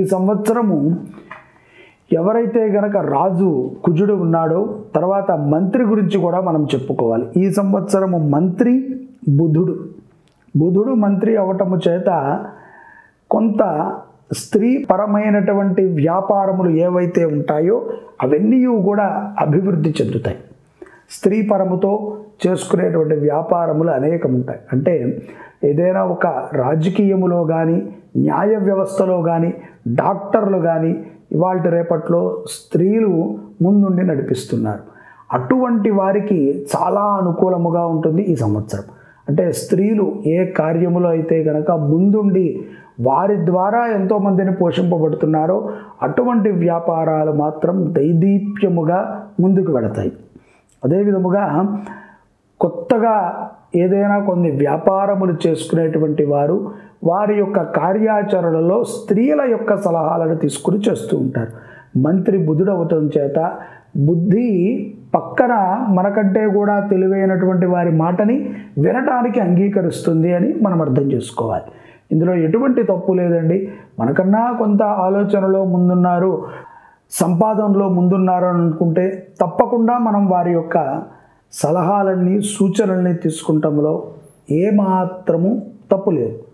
సంవత్సరము ఎవరైతే గనక రాజు కుజుడు ఉన్నాడో తర్వాత మంత్రి గురించి కూడా మనం చెప్పుకోవాలి ఈ సంవత్సరము మంత్రి బుధుడు బుధుడు మంత్రి అవటము చేత కొంత స్త్రీ పరమైనటువంటి వ్యాపారములు ఏవైతే ఉంటాయో అవన్నీ కూడా అభివృద్ధి చెందుతాయి స్త్రీ పరముతో చేసుకునేటువంటి వ్యాపారములు అనేకం ఉంటాయి అంటే ఏదైనా ఒక రాజకీయములో కానీ న్యాయ వ్యవస్థలో కానీ డాక్టర్లు కానీ ఇవాళ రేపట్లో స్త్రీలు ముందుండి నడిపిస్తున్నారు అటువంటి వారికి చాలా అనుకూలముగా ఉంటుంది ఈ సంవత్సరం అంటే స్త్రీలు ఏ కార్యములో అయితే కనుక ముందుండి వారి ద్వారా ఎంతోమందిని పోషింపబడుతున్నారో అటువంటి వ్యాపారాలు మాత్రం దైదీప్యముగా ముందుకు వెళతాయి అదే విధముగా కొత్తగా ఏదైనా కొన్ని వ్యాపారములు చేసుకునేటువంటి వారు వారి యొక్క కార్యాచరణలో స్త్రీల యొక్క సలహాలను తీసుకుని చేస్తూ ఉంటారు మంత్రి బుధుడు అవటం చేత బుద్ధి పక్కన మనకంటే కూడా తెలివైనటువంటి వారి మాటని వినటానికి అంగీకరిస్తుంది అని మనం అర్థం చేసుకోవాలి ఇందులో ఎటువంటి తప్పు లేదండి మనకన్నా కొంత ఆలోచనలో ముందున్నారు సంపాదనలో ముందున్నారు అని అనుకుంటే తప్పకుండా మనం వారి యొక్క సలహాలన్నీ సూచనల్ని తీసుకుంటంలో ఏమాత్రము తప్పు లేదు